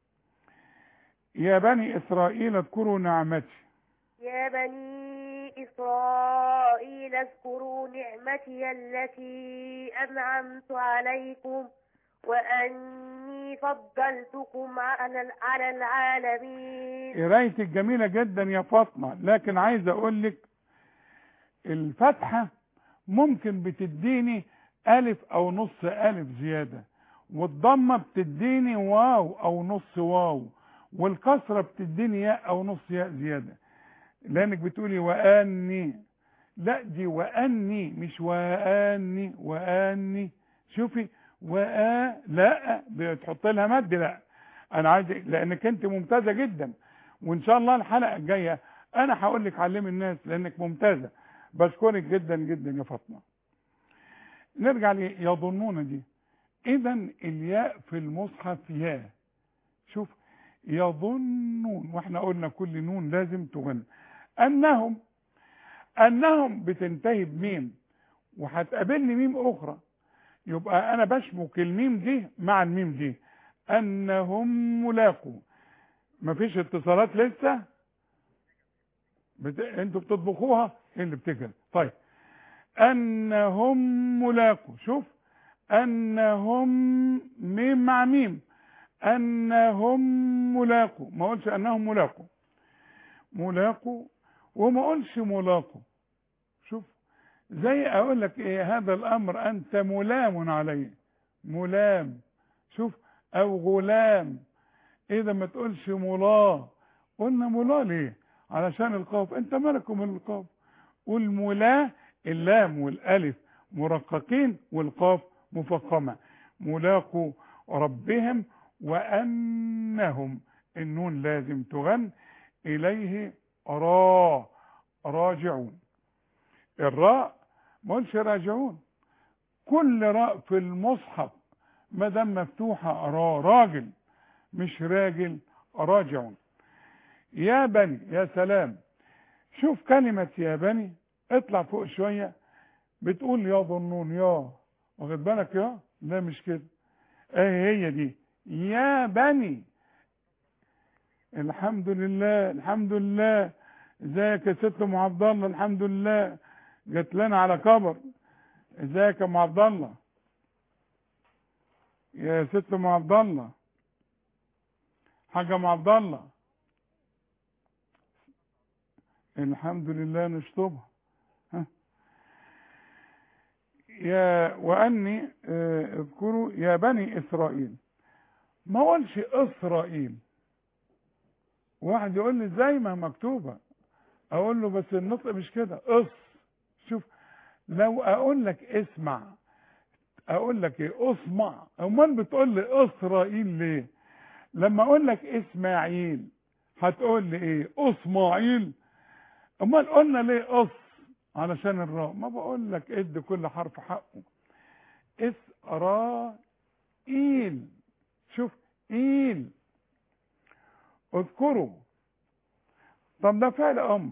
يا بني اسرائيل اذكروا نعمتي يا بني إسرائيل اذكروا نعمتي التي أنعمت عليكم وأني فضلتكم على على العالمين قرايتك جميله جدا يا فاطمه لكن عايز اقول لك الفتحه ممكن بتديني الف او نص الف زياده والضمه بتديني واو او نص واو والكسره بتديني ياء او نص ياء زياده لانك بتقولي واني لا دي واني مش واني واني شوفي وآ لا بتحط لها مد لا انا عايز لانك انت ممتازه جدا وان شاء الله الحلقه الجايه انا هقول لك علمي الناس لانك ممتازه بشكرك جدا جدا يا فاطمه نرجع ليظنون دي اذا الياء في المصحف ياء شوف يظنون واحنا قلنا كل نون لازم تغن انهم انهم بتنتهي بميم وهتقابلني ميم اخرى يبقى انا بشبك الميم دي مع الميم دي انهم ملاقوا مفيش اتصالات لسه بت... انتوا بتطبخوها ايه اللي بتجري طيب انهم ملاقوا شوف انهم ميم مع ميم انهم ملاقوا ما اقولش انهم ملاقوا ملاقوا وما اقولش ملاقوا شوف زي اقول لك ايه هذا الامر انت ملام عليه ملام شوف او غلام اذا ما تقولش ملا قلنا ملا ليه علشان القاف انت مالك من القاف والملا اللام والالف مرققين والقاف مفخمه ملاقوا ربهم وانهم النون لازم تغن اليه را راجعون الراء ما قلش راجعون كل راء في المصحف ما دام مفتوحه را راجل مش راجل راجعون يا بني يا سلام شوف كلمة يا بني اطلع فوق شوية بتقول يا ظنون يا واخد بالك يا لا مش كده ايه هي دي يا بني الحمد لله الحمد لله ازيك يا ست ام عبد الله الحمد لله جت لنا على كبر ازيك يا ام عبد الله يا ست ام عبد الله حاجه ام عبد الله الحمد لله نشطبها ها. يا واني آه، اذكروا يا بني اسرائيل ما اقولش اسرائيل واحد يقول لي ازاي ما مكتوبه اقول له بس النطق مش كده اس شوف لو اقول لك اسمع اقول لك ايه اسمع امال بتقول لي اسرائيل ليه لما اقول لك اسماعيل هتقول لي ايه اسماعيل امال قلنا ليه اس علشان الراء ما بقول لك ادي كل حرف حقه اسرائيل شوف ايل اذكروا طب ده فعل امر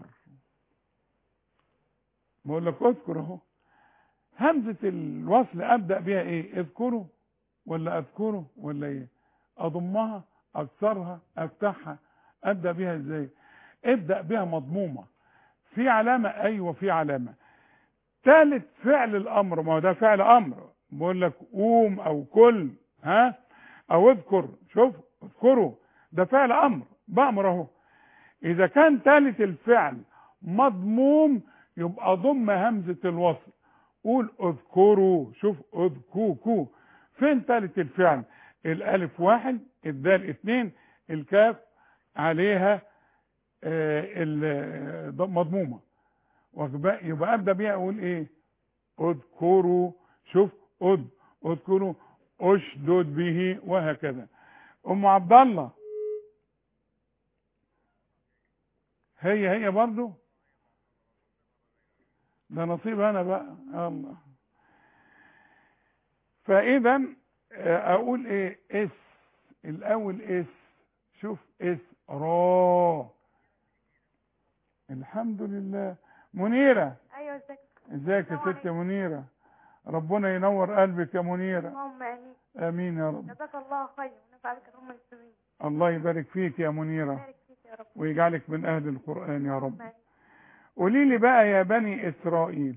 بقول لك اذكر اهو همزه الوصل ابدا بيها ايه اذكروا ولا اذكره ولا ايه اضمها اكسرها افتحها ابدا بيها ازاي ابدا بيها مضمومه في علامه ايوه في علامه ثالث فعل الامر ما هو ده فعل امر بقول لك قوم او كل ها او اذكر شوف اذكروا ده فعل امر بامر اهو اذا كان ثالث الفعل مضموم يبقى ضم همزه الوصل قول اذكروا شوف اذكوكوا فين ثالث الفعل الالف واحد الدال اتنين الكاف عليها آه، ال- ض- مضمومه واخد بالك؟ يبقى ابدا بيها اقول ايه اذكروا شوف اذ اذكروا اشدد به وهكذا ام عبد الله هي هي برضو ده نصيب انا بقى الله فاذا آه، اقول ايه اس الاول اس شوف اس را الحمد لله منيره ايوه ازيك ازيك يا ست منيره ربنا ينور قلبك يا منيره اللهم امين امين يا رب جزاك الله خير ونفع بك اللهم المسلمين الله يبارك فيك يا منيره بارك فيك يا رب ويجعلك من اهل القران يا رب آمين. قولي لي بقى يا بني اسرائيل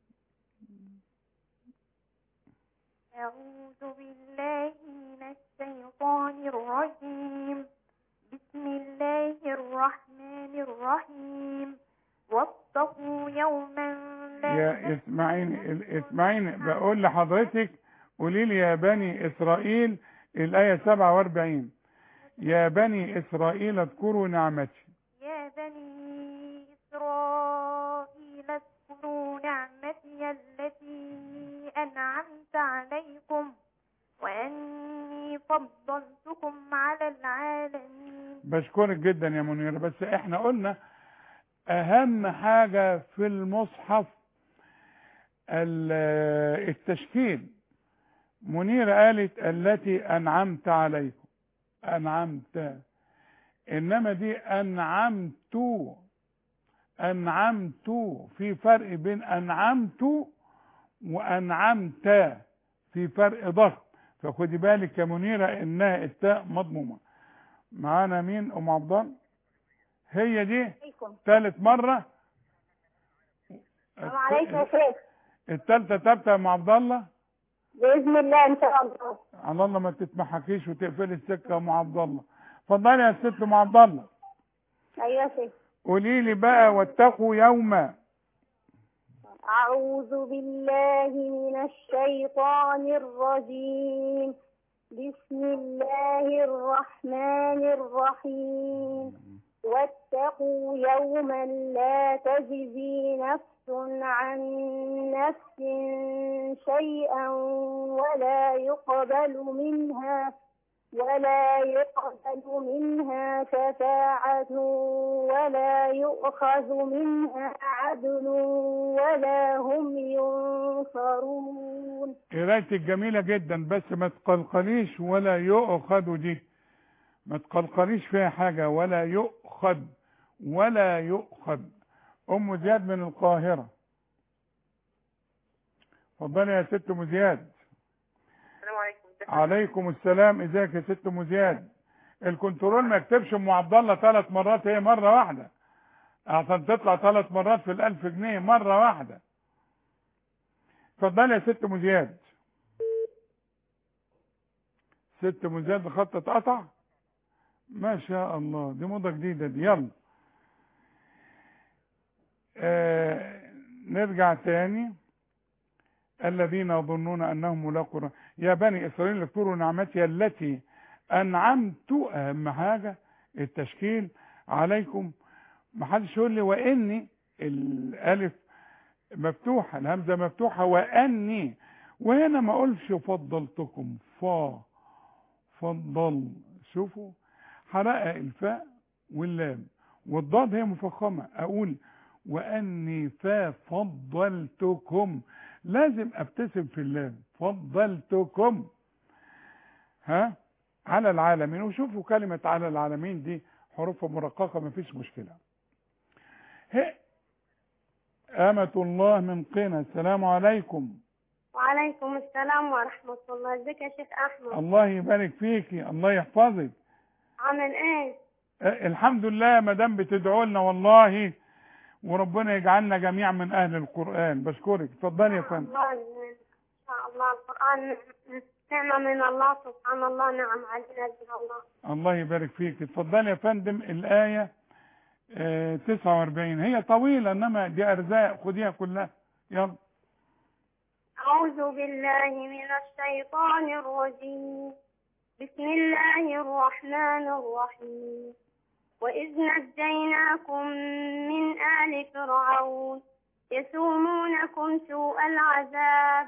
أعوذ بالله من الشيطان الرجيم بسم الله الرحمن الرحيم واتقوا يوما لا يا اسمعيني ال- اسمعيني بقول لحضرتك قولي لي يا بني اسرائيل الايه 47 يا بني اسرائيل اذكروا نعمتي يا بني إسرائيل اذكروا نعمتي التي أنعمت عليكم وأني فضلتكم على العالمين بشكرك جدا يا منيرة بس احنا قلنا اهم حاجة في المصحف ال- التشكيل منيرة قالت التي انعمت عليكم انعمت انما دي انعمت انعمت في فرق بين انعمت وانعمت في فرق ضخم فخدي بالك يا منيرة انها التاء مضمومة معانا مين ام عبد الله هي دي عليكم ثالث مرة السلام عليكم يا شيخ الثالثة ثابتة يا ام عبد الله بإذن الله إن شاء الله على الله ما تتمحكيش وتقفلي السكة يا ام عبد الله اتفضلي يا ست ام عبد الله أيوة يا شيخ قولي لي بقى واتقوا يوما أعوذ بالله من الشيطان الرجيم بسم الله الرحمن الرحيم واتقوا يوما لا تجزي نفس عن نفس شيئا ولا يقبل منها ولا يقبل منها شفاعة ولا يؤخذ منها عدل ولا هم ينصرون قرايتك جميلة جدا بس ما تقلقليش ولا يؤخذ دي ما تقلقليش فيها حاجة ولا يؤخذ ولا يؤخذ أم زياد من القاهرة اتفضلي يا ست أم زياد السلام عليكم عليكم السلام ازيك يا ست أم زياد الكنترول ما يكتبش ام عبد الله ثلاث مرات هي مرة واحدة عشان تطلع ثلاث مرات في الألف جنيه مرة واحدة اتفضلي يا ست أم زياد ست أم زياد الخط اتقطع ما شاء الله دي موضة جديدة دي يلا آه نرجع تاني الذين يظنون انهم ملاقوا رب- يا بني اسرائيل اذكروا نعمتي التي انعمت اهم حاجه التشكيل عليكم ما حدش يقول لي واني الالف مفتوحه الهمزه مفتوحه واني وهنا ما اقولش فضلتكم فا فضل شوفوا حرقه الفاء واللام والضاد هي مفخمه اقول واني ففضلتكم لازم ابتسم في اللام فضلتكم ها على العالمين وشوفوا كلمة على العالمين دي حروفها مرققة مفيش مشكلة هي أمة الله من قنا السلام عليكم وعليكم السلام ورحمة الله ازيك يا شيخ أحمد الله يبارك فيكي الله يحفظك عامل ايه أه، الحمد لله ما دام بتدعوا لنا والله وربنا يجعلنا جميعا من أهل القرآن بشكرك اتفضلي يا فندم الله إن شاء الله القرآن نعمة من الله سبحان الله نعم علينا بها الله الله يبارك فيك اتفضلي يا فندم الآية آه، 49 هي طويلة إنما دي أرزاق خديها كلها يلا أعوذ بالله من الشيطان الرجيم بسم الله الرحمن الرحيم وإذ نجيناكم من آل فرعون يسومونكم سوء العذاب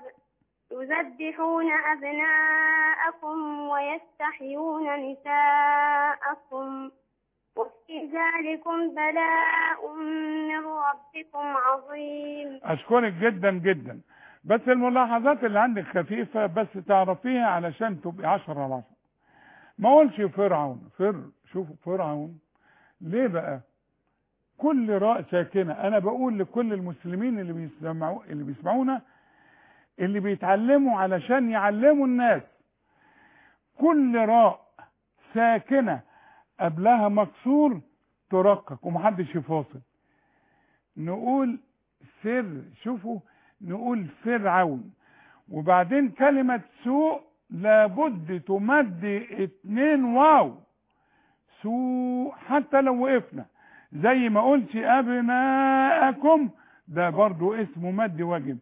يذبحون أبناءكم ويستحيون نساءكم وفي ذلكم بلاء من ربكم عظيم أشكرك جدا جدا بس الملاحظات اللي عندك خفيفة بس تعرفيها علشان تبقي 10 على 10 ما اقولش فرعون فر شوفوا فرعون ليه بقى كل راء ساكنة انا بقول لكل المسلمين اللي بيسمعوا اللي بيسمعونا اللي بيتعلموا علشان يعلموا الناس كل راء ساكنة قبلها مكسور ترقق ومحدش يفاصل نقول سر شوفوا نقول فرعون وبعدين كلمة سوء لابد تمد اتنين واو سوء حتى لو وقفنا زي ما قلت ابناءكم ده برضو اسمه مد واجب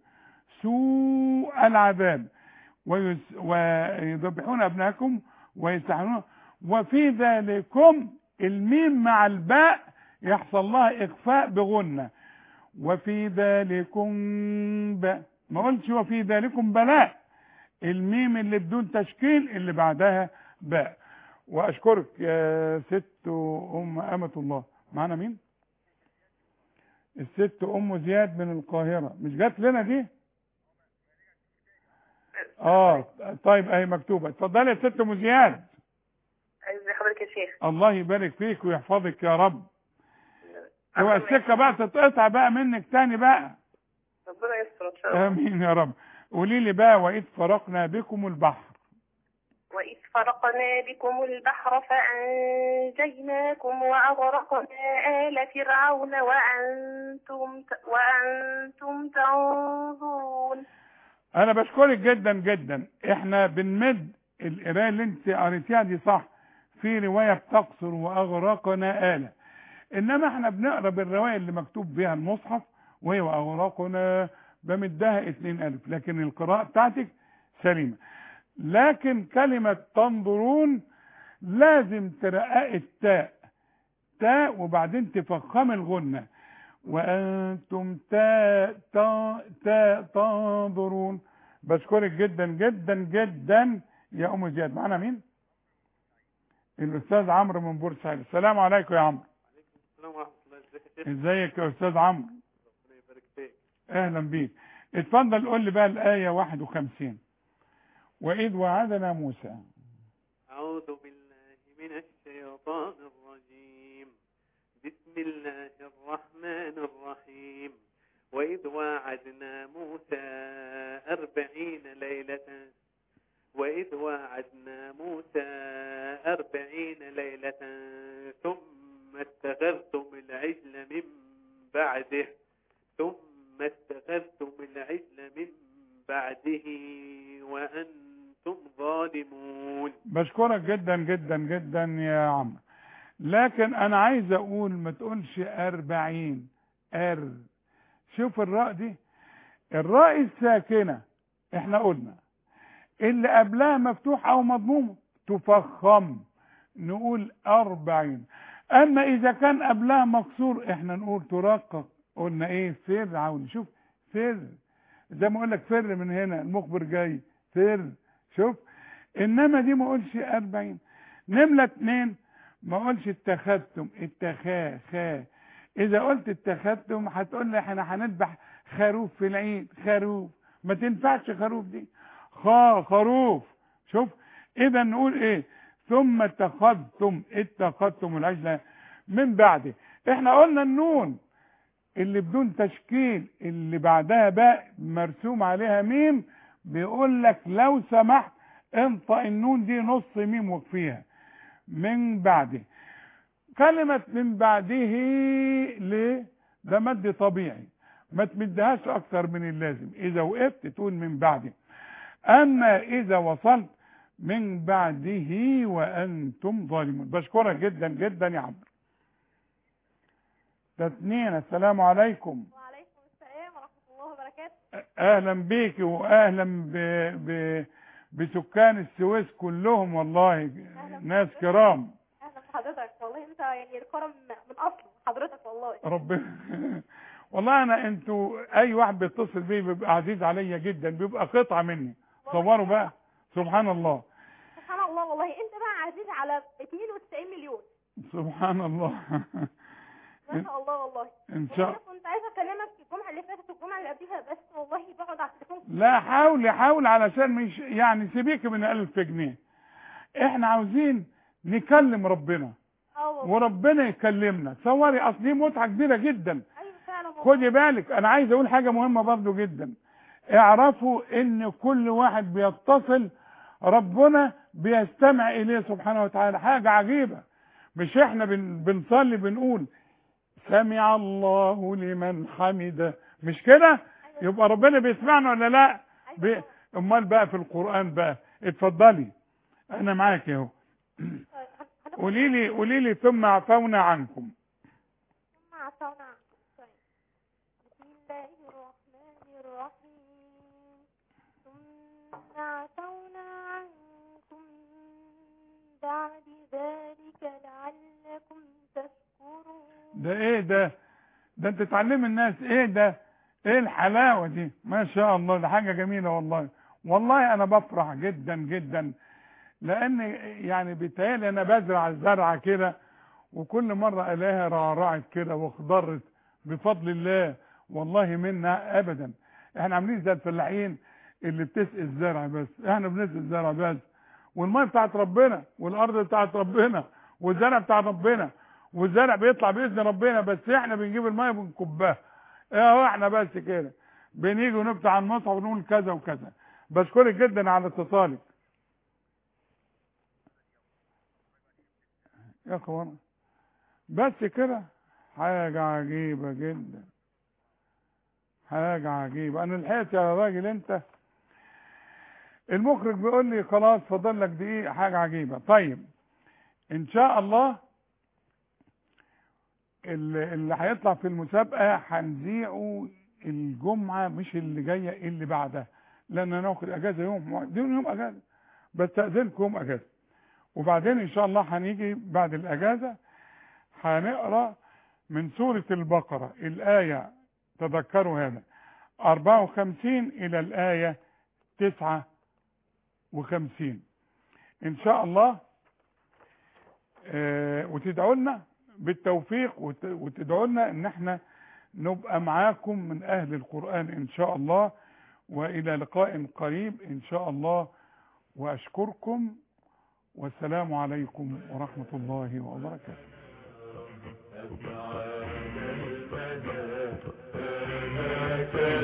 سوء العذاب ويس- ويذبحون ابناءكم ويستحنون وفي ذلكم الميم مع الباء يحصل لها اخفاء بغنه وفي ذلكم ب... ما قلتش وفي ذلكم بلاء الميم اللي بدون تشكيل اللي بعدها باء واشكرك يا ست ام امة الله معانا مين الست ام زياد من القاهرة مش جات لنا دي اه طيب اهي مكتوبة اتفضلي يا ست ام زياد ازي حضرتك يا شيخ الله يبارك فيك ويحفظك يا رب اوعى السكة بقى تتقطع بقى منك تاني بقى ربنا يستر ان شاء الله امين يا رب قولي لي بقى واذ فرقنا بكم البحر وإذ فرقنا بكم البحر فأنجيناكم وأغرقنا آل فرعون وأنتم وأنتم تنظرون انا بشكرك جدا جدا احنا بنمد القرايه اللي انت قريتيها دي صح في روايه بتقصر واغرقنا آلة انما احنا بنقرا بالروايه اللي مكتوب بها المصحف وهي واغرقنا بمدها اتنين الف لكن القراءه بتاعتك سليمه لكن كلمه تنظرون لازم ترقق التاء تاء وبعدين تفخم الغنه وانتم تا تا تا تنظرون بشكرك جدا جدا جدا يا ام زياد معانا مين الاستاذ عمرو من بورسعيد السلام عليكم يا عمرو السلام ورحمة الله ازيك يا شيخ ازيك يا استاذ عمرو ربنا يبارك فيك اهلا بيك اتفضل قول لي بقى الايه 51 واذ وعدنا موسى أعوذ بالله من الشيطان الرجيم بسم الله الرحمن الرحيم وإذ واعدنا موسى أربعين ليلة وإذ واعدنا موسى أربعين ليلة ثم اتخذتم العجل من بعده ثم اتخذتم العجل من بعده وأنتم ظالمون بشكرك جدا جدا جدا يا عمرو لكن انا عايز اقول ما تقولش أربعين ار شوف الراء دي الراء الساكنة احنا قلنا اللي قبلها مفتوح او مضموم تفخم نقول أربعين اما اذا كان قبلها مكسور احنا نقول ترقق قلنا ايه فرعون شوف فر زي ما اقول لك فر من هنا المخبر جاي فر شوف انما دي ما اقولش أربعين نملة اتنين ما اقولش اتخذتم اتخا خا اذا قلت اتخذتم هتقول لي احنا هنذبح خروف في العيد خروف ما تنفعش خروف دي خا خروف شوف اذا نقول ايه ثم اتخذتم اتخذتم العجل من بعده احنا قلنا النون اللي بدون تشكيل اللي بعدها باء مرسوم عليها ميم بيقول لك لو سمحت انطق النون دي نص ميم وكفيها من بعده كلمة من بعده ليه ده مد طبيعي ما تمدهاش اكتر من اللازم اذا وقفت تقول من بعده اما اذا وصلت من بعده وانتم ظالمون بشكرك جدا جدا يا عمرو ده اتنين السلام عليكم وعليكم السلام ورحمة الله وبركاته اهلا بيك واهلا ب... ب... بسكان السويس كلهم والله ناس كرام اهلا بحضرتك والله انت يعني الكرم من اصله حضرتك والله ربنا والله انا انتوا اي واحد بيتصل بيه بيبقى عزيز عليا جدا بيبقى قطعه مني صوروا بقى سبحان الله سبحان الله والله انت بقى عزيز على 92 مليون سبحان الله ما شاء الله والله ان شاء وانا كنت عايزه اكلمك الجمعه اللي فاتت والجمعه اللي قبلها بس والله بقعد على التليفون لا حاول حاول علشان مش يعني سيبيك من ألف جنيه احنا عاوزين نكلم ربنا اه والله وربنا يكلمنا صوري اصل دي متعه كبيره جدا ايوه فعلا والله خدي بالك انا عايز اقول حاجه مهمه برضو جدا اعرفوا ان كل واحد بيتصل ربنا بيستمع اليه سبحانه وتعالى حاجه عجيبه مش احنا بن بنصلي بنقول سمع الله لمن حمده مش كده يبقى ربنا بيسمعنا ولا لا بي... امال بقى في القران بقى اتفضلي انا معاك اهو قولي لي قولي لي ثم عفونا عنكم ثم عفونا عنكم طيب بسم الله الرحمن الرحيم ثم عفونا عنكم بعد ذلك لعلكم تشكرون ده ايه ده ده انت تعلم الناس ايه ده ايه الحلاوه دي ما شاء الله ده حاجه جميله والله والله انا بفرح جدا جدا لان يعني بيتهيألي انا بزرع الزرعه كده وكل مره الاقيها رعرعت كده واخضرت بفضل الله والله منا ابدا احنا عاملين زي الفلاحين اللي بتسقي الزرع بس احنا بنسقي الزرع بس والميه بتاعت ربنا والارض بتاعت ربنا والزرع بتاع ربنا والزرع بيطلع باذن ربنا بس احنا بنجيب الميه بنكبها اهو احنا بس كده بنيجي ونفتح المصحف ونقول كذا وكذا بشكرك جدا على اتصالك يا اخوانا بس كده حاجة عجيبة جدا حاجة عجيبة انا لحقت يا راجل انت المخرج بيقول لي خلاص فاضل لك دقيقة حاجة عجيبة طيب ان شاء الله اللي, اللي هيطلع في المسابقة هنذيعه الجمعة مش اللي جاية اللي بعدها لان انا واخد اجازة يوم دي يوم اجازة بستأذنكم يوم اجازة وبعدين ان شاء الله هنيجي بعد الاجازة هنقرا من سورة البقرة الآية تذكروا هذا 54 إلى الآية 59 إن شاء الله آه وتدعوا لنا بالتوفيق وت- وتدعوا لنا إن احنا نبقى معاكم من أهل القرآن إن شاء الله وإلى لقاء قريب إن شاء الله وأشكركم والسلام عليكم ورحمة الله وبركاته المدى